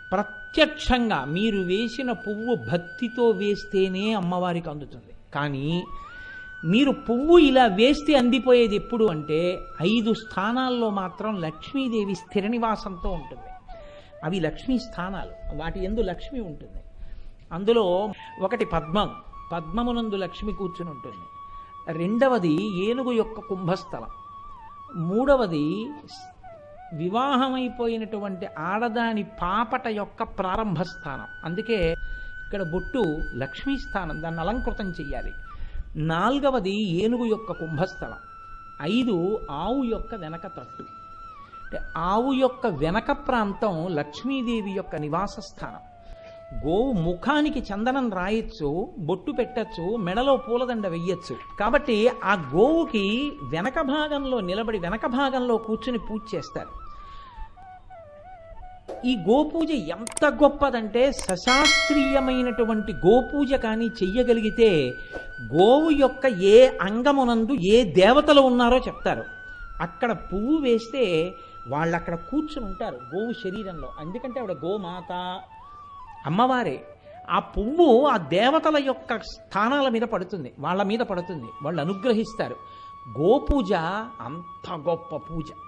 ప్రత్యక్షంగా మీరు వేసిన పువ్వు భక్తితో వేస్తేనే అమ్మవారికి అందుతుంది కానీ మీరు పువ్వు ఇలా వేస్తే అందిపోయేది ఎప్పుడు అంటే ఐదు స్థానాల్లో మాత్రం లక్ష్మీదేవి స్థిర నివాసంతో ఉంటుంది అవి లక్ష్మీ స్థానాలు వాటి ఎందు లక్ష్మి ఉంటుంది అందులో ఒకటి పద్మం పద్మమునందు లక్ష్మి కూర్చుని ఉంటుంది రెండవది ఏనుగు యొక్క కుంభస్థలం మూడవది వివాహమైపోయినటువంటి ఆడదాని పాపట యొక్క ప్రారంభ స్థానం అందుకే ఇక్కడ బొట్టు లక్ష్మీ స్థానం దాన్ని అలంకృతం చెయ్యాలి నాలుగవది ఏనుగు యొక్క కుంభస్థలం ఐదు ఆవు యొక్క వెనక తట్టు అంటే ఆవు యొక్క వెనక ప్రాంతం లక్ష్మీదేవి యొక్క నివాస స్థానం గోవు ముఖానికి చందనం రాయొచ్చు బొట్టు పెట్టచ్చు మెడలో పూలదండ వెయ్యొచ్చు కాబట్టి ఆ గోవుకి వెనక భాగంలో నిలబడి వెనక భాగంలో కూర్చుని పూజ చేస్తారు ఈ గోపూజ ఎంత గొప్పదంటే సశాస్త్రీయమైనటువంటి గోపూజ కానీ చెయ్యగలిగితే గోవు యొక్క ఏ అంగమునందు ఏ దేవతలు ఉన్నారో చెప్తారు అక్కడ పువ్వు వేస్తే వాళ్ళు అక్కడ కూర్చుని ఉంటారు గోవు శరీరంలో ఎందుకంటే ఆవిడ గోమాత అమ్మవారే ఆ పువ్వు ఆ దేవతల యొక్క స్థానాల మీద పడుతుంది వాళ్ళ మీద పడుతుంది వాళ్ళు అనుగ్రహిస్తారు గోపూజ అంత గొప్ప పూజ